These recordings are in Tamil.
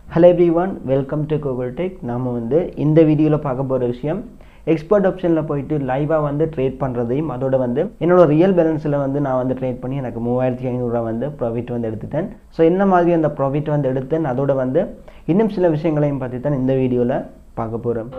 hello everyone welcome to Google tech நாம் வந்து இந்த வீடியோவில் பார்க்க போகிற விஷயம் எக்ஸ்பர்ட் ஆப்ஷனில் போயிட்டு லைவாக வந்து ட்ரேட் பண்ணுறதையும் அதோட வந்து என்னோட ரியல் பேலன்ஸில் வந்து நான் வந்து ட்ரேட் பண்ணி எனக்கு மூவாயிரத்தி ஐநூறுரூவா வந்து ப்ராஃபிட் வந்து எடுத்துட்டேன் ஸோ என்ன மாதிரி அந்த ப்ராஃபிட் வந்து எடுத்தேன் அதோட வந்து இன்னும் சில விஷயங்களையும் பற்றி தான் இந்த வீடியோவில் பார்க்க போகிறோம்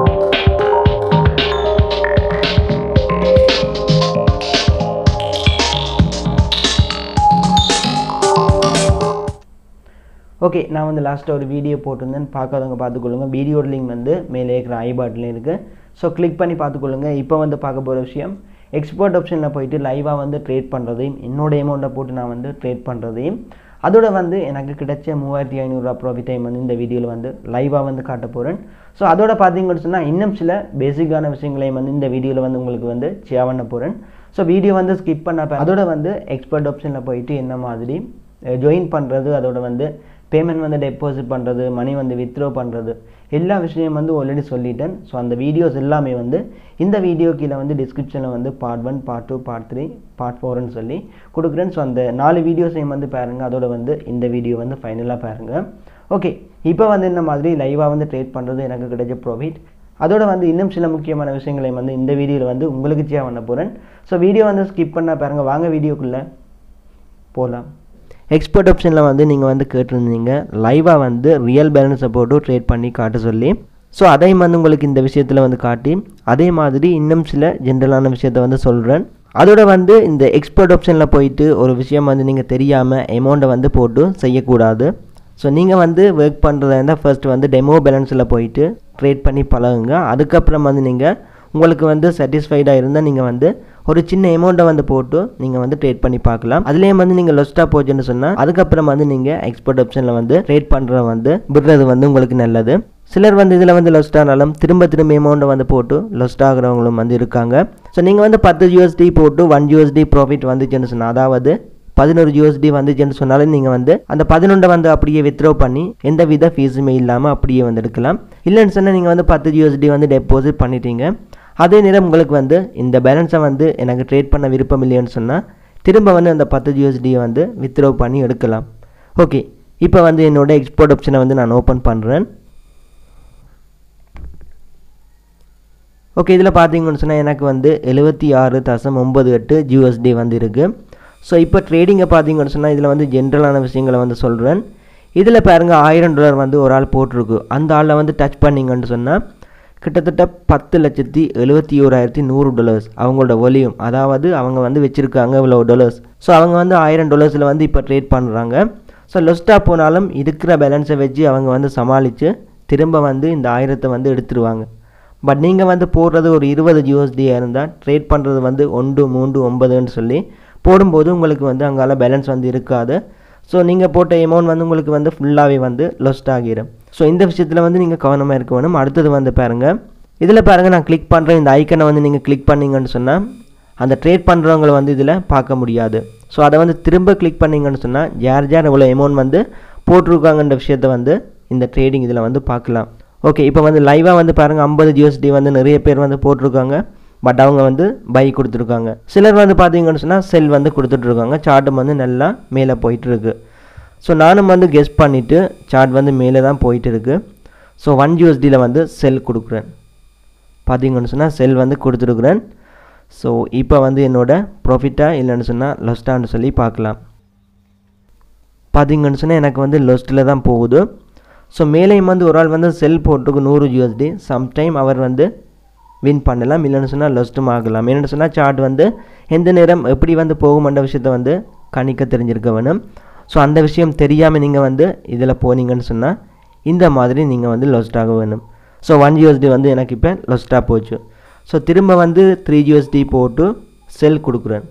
ஓகே நான் வந்து லாஸ்ட்டாக ஒரு வீடியோ போட்டிருந்தேன் பார்க்காதவங்க பார்த்துக்கொள்ளுங்க வீடியோட லிங்க் வந்து மேலே இருக்கிற ஐ பாட்டில் இருக்குது ஸோ கிளிக் பண்ணி பார்த்துக்கொள்ளுங்க இப்போ வந்து பார்க்க போகிற விஷயம் எக்ஸ்போர்ட் ஆப்ஷனில் போயிட்டு லைவாக வந்து ட்ரேட் பண்ணுறதையும் என்னோட அமௌண்ட்டை போட்டு நான் வந்து ட்ரேட் பண்ணுறதையும் அதோட வந்து எனக்கு கிடைச்ச மூவாயிரத்தி ஐநூறுரூவா ப்ராஃபிட்டையும் வந்து இந்த வீடியோவில் வந்து லைவாக வந்து காட்ட போகிறேன் ஸோ அதோட பார்த்தீங்கன்னு சொன்னால் இன்னும் சில பேசிக்கான விஷயங்களையும் வந்து இந்த வீடியோவில் வந்து உங்களுக்கு வந்து ஷேர் பண்ண போகிறேன் ஸோ வீடியோ வந்து ஸ்கிப் பண்ண அதோட வந்து எக்ஸ்பர்ட் ஆப்ஷனில் போயிட்டு என்ன மாதிரி ஜாயின் பண்ணுறது அதோட வந்து பேமெண்ட் வந்து டெபாசிட் பண்ணுறது மணி வந்து வித்ட்ரோ பண்ணுறது எல்லா விஷயம் வந்து ஆல்ரெடி சொல்லிட்டேன் ஸோ அந்த வீடியோஸ் எல்லாமே வந்து இந்த வீடியோ கீழே வந்து டிஸ்கிரிப்ஷனில் வந்து part one part two part three part ஃபோர்னு சொல்லி கொடுக்குறேன் ஸோ அந்த நாலு வீடியோஸையும் வந்து பாருங்கள் அதோட வந்து இந்த வீடியோ வந்து ஃபைனலாக பாருங்கள் ஓகே இப்போ வந்து இந்த மாதிரி லைவாக வந்து ட்ரேட் பண்ணுறது எனக்கு கிடைச்ச ப்ராஃபிட் அதோட வந்து இன்னும் சில முக்கியமான விஷயங்களையும் வந்து இந்த வீடியோவில் வந்து உங்களுக்கு சேர் பண்ண போகிறேன் ஸோ வீடியோ வந்து ஸ்கிப் பண்ணால் பாருங்கள் வாங்க வீடியோக்குள்ளே போகலாம் எக்ஸ்பர்ட் ஆப்ஷனில் வந்து நீங்கள் வந்து கேட்டிருந்தீங்க லைவாக வந்து ரியல் பேலன்ஸை போட்டு ட்ரேட் பண்ணி காட்ட சொல்லி ஸோ அதையும் வந்து உங்களுக்கு இந்த விஷயத்தில் வந்து காட்டி அதே மாதிரி இன்னும் சில ஜென்ரலான விஷயத்த வந்து சொல்கிறேன் அதோட வந்து இந்த எக்ஸ்பர்ட் ஆப்ஷனில் போயிட்டு ஒரு விஷயம் வந்து நீங்கள் தெரியாமல் அமௌண்ட்டை வந்து போட்டு செய்யக்கூடாது ஸோ நீங்கள் வந்து ஒர்க் பண்ணுறதா இருந்தால் ஃபர்ஸ்ட் வந்து டெமோ பேலன்ஸில் போயிட்டு ட்ரேட் பண்ணி பழகுங்க அதுக்கப்புறம் வந்து நீங்கள் உங்களுக்கு வந்து சாட்டிஸ்ஃபைடாக இருந்தால் நீங்கள் வந்து ஒரு சின்ன அமௌண்ட்டை வந்து போட்டு நீங்கள் வந்து ட்ரேட் பண்ணி பார்க்கலாம் அதுலேயும் வந்து நீங்கள் லொஸ்ட்டாக போச்சுன்னு சொன்னால் அதுக்கப்புறம் வந்து நீங்கள் எக்ஸ்போர்ட் ஆப்ஷனில் வந்து ட்ரேட் பண்ணுற வந்து விடுறது வந்து உங்களுக்கு நல்லது சிலர் வந்து இதில் வந்து லொஸ்ட் ஆனாலும் திரும்ப திரும்ப அமௌண்ட்டை வந்து போட்டு லொஸ்ட் ஆகிறவங்களும் வந்து இருக்காங்க ஸோ நீங்கள் வந்து பத்து யூஎஸ்டி போட்டு ஒன் யூஎஸ்டி ப்ராஃபிட் வந்துச்சுன்னு சொன்னால் அதாவது பதினோரு யூஎஸ்டி வந்துச்சுன்னு சொன்னாலும் நீங்கள் வந்து அந்த பதினொன்றை வந்து அப்படியே வித்ட்ரோ பண்ணி எந்த வித ஃபீஸுமே இல்லாமல் அப்படியே வந்து எடுக்கலாம் இல்லைன்னு சொன்னால் நீங்கள் வந்து பத்து யூஎஸ்டி வந்து டெபாசிட் பண்ணிட்டீங்க அதே நேரம் உங்களுக்கு வந்து இந்த பேலன்ஸை வந்து எனக்கு ட்ரேட் பண்ண விருப்பம் இல்லைன்னு சொன்னால் திரும்ப வந்து அந்த பத்து யூஎஸ்டியை வந்து வித்ட்ரோ பண்ணி எடுக்கலாம் ஓகே இப்போ வந்து என்னோட எக்ஸ்போர்ட் ஆப்ஷனை வந்து நான் ஓப்பன் பண்ணுறேன் ஓகே இதில் பார்த்தீங்கன்னு சொன்னால் எனக்கு வந்து எழுபத்தி ஆறு தசம் ஒம்பது எட்டு ஜியூஎஸ்டி வந்து இருக்குது ஸோ இப்போ ட்ரேடிங்கை பார்த்தீங்கன்னு சொன்னால் இதில் வந்து ஜென்ரலான விஷயங்களை வந்து சொல்கிறேன் இதில் பாருங்கள் ஆயிரம் டாலர் வந்து ஒரு ஆள் போட்டிருக்கு அந்த ஆளை வந்து டச் பண்ணிங்கன்னு சொன்னால் கிட்டத்தட்ட பத்து லட்சத்தி எழுபத்தி ஓராயிரத்தி நூறு டாலர்ஸ் அவங்களோட ஒலியும் அதாவது அவங்க வந்து வச்சுருக்காங்க இவ்வளோ டாலர்ஸ் ஸோ அவங்க வந்து ஆயிரம் டாலர்ஸில் வந்து இப்போ ட்ரேட் பண்ணுறாங்க ஸோ லொஸ்ட்டாக போனாலும் இருக்கிற பேலன்ஸை வச்சு அவங்க வந்து சமாளித்து திரும்ப வந்து இந்த ஆயிரத்தை வந்து எடுத்துருவாங்க பட் நீங்கள் வந்து போடுறது ஒரு இருபது ஜிஎஸ்டியாக இருந்தால் ட்ரேட் பண்ணுறது வந்து ஒன்று மூன்று ஒன்பதுன்னு சொல்லி போடும்போது உங்களுக்கு வந்து அங்கால பேலன்ஸ் வந்து இருக்காது ஸோ நீங்கள் போட்ட அமௌண்ட் வந்து உங்களுக்கு வந்து ஃபுல்லாகவே வந்து லொஸ்ட் ஆகிடும் ஸோ இந்த விஷயத்தில் வந்து நீங்கள் கவனமாக இருக்க வேணும் அடுத்தது வந்து பாருங்கள் இதில் பாருங்கள் நான் கிளிக் பண்ணுறேன் இந்த ஐக்கனை வந்து நீங்கள் கிளிக் பண்ணிங்கன்னு சொன்னால் அந்த ட்ரேட் பண்ணுறவங்களை வந்து இதில் பார்க்க முடியாது ஸோ அதை வந்து திரும்ப கிளிக் பண்ணிங்கன்னு சொன்னால் யார் யார் இவ்வளோ அமௌண்ட் வந்து போட்டிருக்காங்கன்ற விஷயத்த வந்து இந்த ட்ரேடிங் இதில் வந்து பார்க்கலாம் ஓகே இப்போ வந்து லைவாக வந்து பாருங்கள் ஐம்பது ஜிஎஸ்டி வந்து நிறைய பேர் வந்து போட்டிருக்காங்க பட் அவங்க வந்து பை கொடுத்துருக்காங்க சிலர் வந்து பார்த்தீங்கன்னு சொன்னால் செல் வந்து கொடுத்துட்ருக்காங்க சார்ட்டும் வந்து நல்லா மேலே போயிட்டுருக்கு ஸோ நானும் வந்து கெஸ் பண்ணிவிட்டு சார்ட் வந்து மேலே தான் போயிட்டு இருக்கு ஸோ ஒன் யூஎஸ்டியில் வந்து செல் கொடுக்குறேன் பார்த்தீங்கன்னு சொன்னால் செல் வந்து கொடுத்துருக்குறேன் ஸோ இப்போ வந்து என்னோடய ப்ராஃபிட்டாக இல்லைன்னு சொன்னால் லொஸ்ட்டான்னு சொல்லி பார்க்கலாம் பார்த்தீங்கன்னு சொன்னால் எனக்கு வந்து லொஸ்ட்டில் தான் போகுது ஸோ மேலேயும் வந்து ஒரு ஆள் வந்து செல் போட்டுருக்கு நூறு யூஎஸ்டி சம்டைம் அவர் வந்து வின் பண்ணலாம் இல்லைன்னு சொன்னால் லொஸ்ட்டும் ஆகலாம் என்னென்னு சொன்னால் சார்ட் வந்து எந்த நேரம் எப்படி வந்து போகுமன்ற விஷயத்த வந்து கணிக்க தெரிஞ்சிருக்க வேணும் ஸோ அந்த விஷயம் தெரியாமல் நீங்கள் வந்து இதில் போனீங்கன்னு சொன்னால் இந்த மாதிரி நீங்கள் வந்து லொஸ்ட் ஆக வேணும் ஸோ ஒன் யூஎஸ்டி வந்து எனக்கு இப்போ லொஸ்ட்டாக போச்சு ஸோ திரும்ப வந்து த்ரீ யூஎஸ்டி போட்டு செல் கொடுக்குறேன்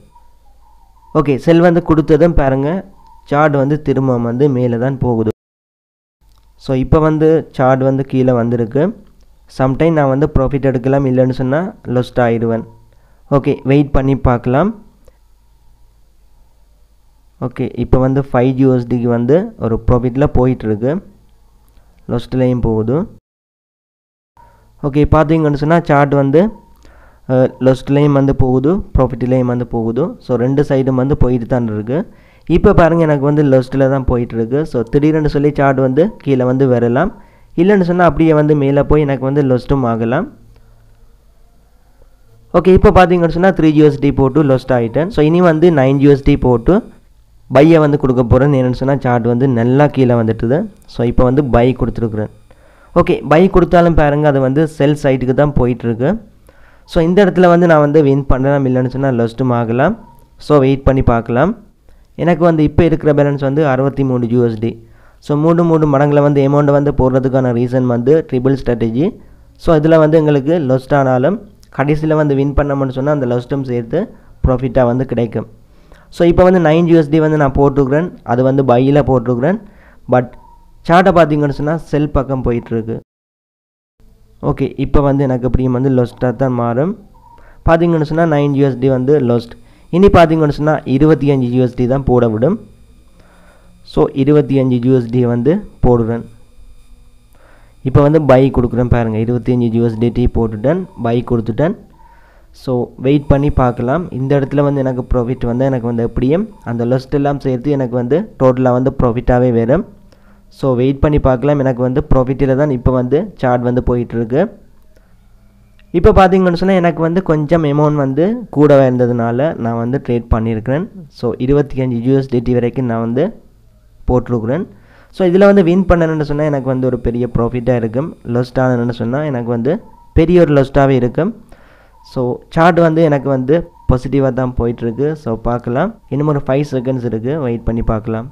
ஓகே செல் வந்து கொடுத்ததும் பாருங்கள் சார்ட் வந்து திரும்ப வந்து மேலே தான் போகுது ஸோ இப்போ வந்து சார்ட் வந்து கீழே வந்திருக்கு சம்டைம் நான் வந்து ப்ராஃபிட் எடுக்கலாம் இல்லைன்னு சொன்னால் லொஸ்ட் ஆயிடுவேன் ஓகே வெயிட் பண்ணி பார்க்கலாம் ஓகே இப்போ வந்து ஃபைவ் ஜிஎஸ்டிக்கு வந்து ஒரு ப்ராஃபிட்டில் போயிட்டுருக்கு லொஸ்ட்லேயும் போகுது ஓகே பார்த்தீங்கன்னு சொன்னால் சார்ட் வந்து லொஸ்ட்லேயும் வந்து போகுது ப்ராஃபிட்லேயும் வந்து போகுது ஸோ ரெண்டு சைடும் வந்து போயிட்டு தான் இருக்குது இப்போ பாருங்கள் எனக்கு வந்து லொஸ்ட்டில் தான் போயிட்டுருக்கு ஸோ திடீர்னு சொல்லி சார்ட் வந்து கீழே வந்து வரலாம் இல்லைன்னு சொன்னால் அப்படியே வந்து மேலே போய் எனக்கு வந்து லொஸ்ட்டும் ஆகலாம் ஓகே இப்போ பார்த்தீங்கன்னு சொன்னால் த்ரீ ஜிஎஸ்டி போட்டு லொஸ்ட் ஆகிட்டேன் ஸோ இனி வந்து நைன் ஜிஎஸ்டி போட்டு பையை வந்து கொடுக்க போகிறேன் என்னென்னு சொன்னால் சார்ட் வந்து நல்லா கீழே வந்துட்டுது ஸோ இப்போ வந்து பை கொடுத்துருக்குறேன் ஓகே பை கொடுத்தாலும் பாருங்கள் அது வந்து செல் சைட்டுக்கு தான் போயிட்டுருக்கு ஸோ இந்த இடத்துல வந்து நான் வந்து வின் பண்ணலாம் இல்லைன்னு சொன்னால் லொஸ்ட்டும் ஆகலாம் ஸோ வெயிட் பண்ணி பார்க்கலாம் எனக்கு வந்து இப்போ இருக்கிற பேலன்ஸ் வந்து அறுபத்தி மூணு யூஎஸ்டி ஸோ மூணு மூணு மடங்கில் வந்து அமௌண்ட்டை வந்து போடுறதுக்கான ரீசன் வந்து ட்ரிபிள் ஸ்ட்ராட்டஜி ஸோ இதில் வந்து எங்களுக்கு லொஸ்ட் ஆனாலும் கடைசியில் வந்து வின் பண்ணோம்னு சொன்னால் அந்த லொஸ்ட்டும் சேர்த்து ப்ராஃபிட்டாக வந்து கிடைக்கும் ஸோ இப்போ வந்து நைன் யூஎஸ்டி வந்து நான் போட்டிருக்கிறேன் அது வந்து பையில் போட்டிருக்கிறேன் பட் சார்ட்டை பார்த்தீங்கன்னு சொன்னால் செல் பக்கம் போயிட்டுருக்கு ஓகே இப்போ வந்து எனக்கு எப்படியும் வந்து லொஸ்ட்டாக தான் மாறும் பார்த்தீங்கன்னு சொன்னால் நைன் யூஎஸ்டி வந்து லொஸ்ட் இனி பார்த்தீங்கன்னு சொன்னால் இருபத்தி அஞ்சு யூஎஸ்டி தான் போட விடும் ஸோ இருபத்தி அஞ்சு யூஎஸ்டி வந்து போடுறேன் இப்போ வந்து பை கொடுக்குறேன் பாருங்கள் இருபத்தி அஞ்சு யூஎஸ்டிடி போட்டுட்டேன் பை கொடுத்துட்டேன் ஸோ வெயிட் பண்ணி பார்க்கலாம் இந்த இடத்துல வந்து எனக்கு ப்ராஃபிட் வந்து எனக்கு வந்து எப்படியும் அந்த லொஸ்ட் எல்லாம் சேர்த்து எனக்கு வந்து டோட்டலாக வந்து ப்ராஃபிட்டாகவே வரும் ஸோ வெயிட் பண்ணி பார்க்கலாம் எனக்கு வந்து ப்ராஃபிட்டில் தான் இப்போ வந்து சார்ட் வந்து போயிட்டுருக்கு இப்போ பார்த்தீங்கன்னு சொன்னால் எனக்கு வந்து கொஞ்சம் அமௌண்ட் வந்து கூடவே இருந்ததுனால நான் வந்து ட்ரேட் பண்ணியிருக்கிறேன் ஸோ இருபத்தி அஞ்சு யூஎஸ்டிடி வரைக்கும் நான் வந்து போட்டிருக்கிறேன் ஸோ இதில் வந்து வின் பண்ணணுன்னு சொன்னால் எனக்கு வந்து ஒரு பெரிய ப்ராஃபிட்டாக இருக்கும் லொஸ்ட் ஆனதுன்னு சொன்னால் எனக்கு வந்து பெரிய ஒரு லொஸ்ட்டாகவே இருக்கும் ஸோ சார்ட் வந்து எனக்கு வந்து பாசிட்டிவாக தான் போயிட்டுருக்கு ஸோ பார்க்கலாம் இன்னும் ஒரு ஃபைவ் செகண்ட்ஸ் இருக்குது வெயிட் பண்ணி பார்க்கலாம்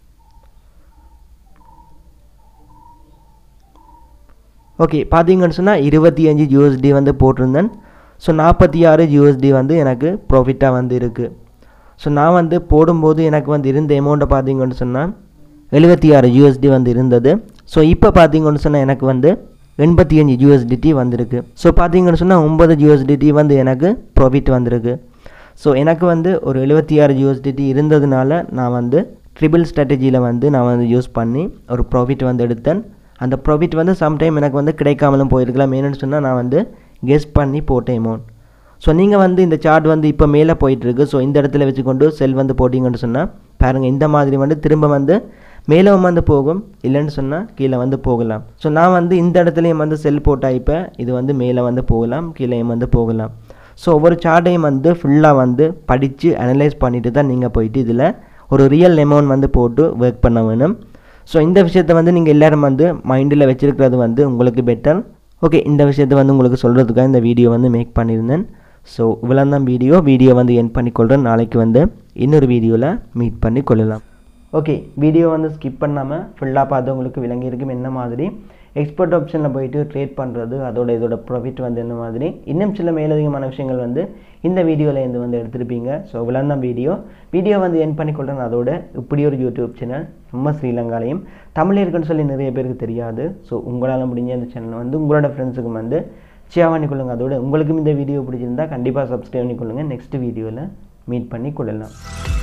ஓகே பார்த்தீங்கன்னு சொன்னால் இருபத்தி அஞ்சு யூஎஸ்டி வந்து போட்டிருந்தேன் ஸோ நாற்பத்தி ஆறு யூஎஸ்டி வந்து எனக்கு ப்ராஃபிட்டாக வந்து இருக்குது ஸோ நான் வந்து போடும்போது எனக்கு வந்து இருந்த அமௌண்ட்டை பார்த்தீங்கன்னு சொன்னால் எழுபத்தி ஆறு யூஎஸ்டி வந்து இருந்தது ஸோ இப்போ பார்த்தீங்கன்னு சொன்னால் எனக்கு வந்து எண்பத்தி அஞ்சு யூஎஸ்டிடி வந்திருக்கு ஸோ பார்த்தீங்கன்னு சொன்னால் ஒம்பது யூஎஸ்டிடி வந்து எனக்கு ப்ராஃபிட் வந்திருக்கு ஸோ எனக்கு வந்து ஒரு எழுபத்தி ஆறு யூஎஸ்டிடி இருந்ததுனால நான் வந்து ட்ரிபிள் ஸ்ட்ராட்டஜியில் வந்து நான் வந்து யூஸ் பண்ணி ஒரு ப்ராஃபிட் வந்து எடுத்தேன் அந்த ப்ராஃபிட் வந்து சம்டைம் எனக்கு வந்து கிடைக்காமலும் போயிருக்கலாம் ஏன்னு சொன்னால் நான் வந்து கெஸ் பண்ணி போட்டேன் அமௌண்ட் ஸோ நீங்கள் வந்து இந்த சார்ட் வந்து இப்போ மேலே போயிட்டுருக்கு ஸோ இந்த இடத்துல வச்சுக்கொண்டு செல் வந்து போட்டிங்கன்னு சொன்னால் பாருங்கள் இந்த மாதிரி வந்து திரும்ப வந்து மேலே வந்து போகும் இல்லைன்னு சொன்னால் கீழே வந்து போகலாம் ஸோ நான் வந்து இந்த இடத்துலையும் வந்து செல் போட்டால் இப்போ இது வந்து மேலே வந்து போகலாம் கீழேயும் வந்து போகலாம் ஸோ ஒவ்வொரு சார்ட்டையும் வந்து ஃபுல்லாக வந்து படித்து அனலைஸ் பண்ணிவிட்டு தான் நீங்கள் போயிட்டு இதில் ஒரு ரியல் அமௌண்ட் வந்து போட்டு ஒர்க் பண்ண வேணும் ஸோ இந்த விஷயத்தை வந்து நீங்கள் எல்லோரும் வந்து மைண்டில் வச்சுருக்கிறது வந்து உங்களுக்கு பெட்டர் ஓகே இந்த விஷயத்தை வந்து உங்களுக்கு சொல்கிறதுக்காக இந்த வீடியோ வந்து மேக் பண்ணியிருந்தேன் ஸோ இவ்வளோ தான் வீடியோ வீடியோ வந்து என் பண்ணிக்கொள்கிறேன் நாளைக்கு வந்து இன்னொரு வீடியோவில் மீட் பண்ணி கொள்ளலாம் ஓகே வீடியோ வந்து ஸ்கிப் பண்ணாமல் ஃபுல்லாக பார்த்து உங்களுக்கு விளங்கியிருக்கும் என்ன மாதிரி எக்ஸ்போர்ட் ஆப்ஷனில் போயிட்டு ட்ரேட் பண்ணுறது அதோட இதோட ப்ராஃபிட் வந்து என்ன மாதிரி இன்னும் சில மேலதிகமான விஷயங்கள் வந்து இந்த வீடியோவில் இருந்து வந்து எடுத்திருப்பீங்க ஸோ இவ்வளோ தான் வீடியோ வீடியோ வந்து என் பண்ணிக்கொள்கிறேன் அதோட இப்படி ஒரு யூடியூப் சேனல் நம்ம ஸ்ரீலங்காலையும் தமிழ் இருக்குன்னு சொல்லி நிறைய பேருக்கு தெரியாது ஸோ உங்களால் முடிஞ்ச இந்த சேனல் வந்து உங்களோட ஃப்ரெண்ட்ஸுக்கும் வந்து ஷேர் பண்ணிக்கொள்ளுங்க அதோட உங்களுக்கும் இந்த வீடியோ பிடிச்சிருந்தா கண்டிப்பாக சப்ஸ்கிரைப் பண்ணிக்கொள்ளுங்கள் நெக்ஸ்ட் வீடியோவில் மீட் பண்ணி கொள்ளலாம்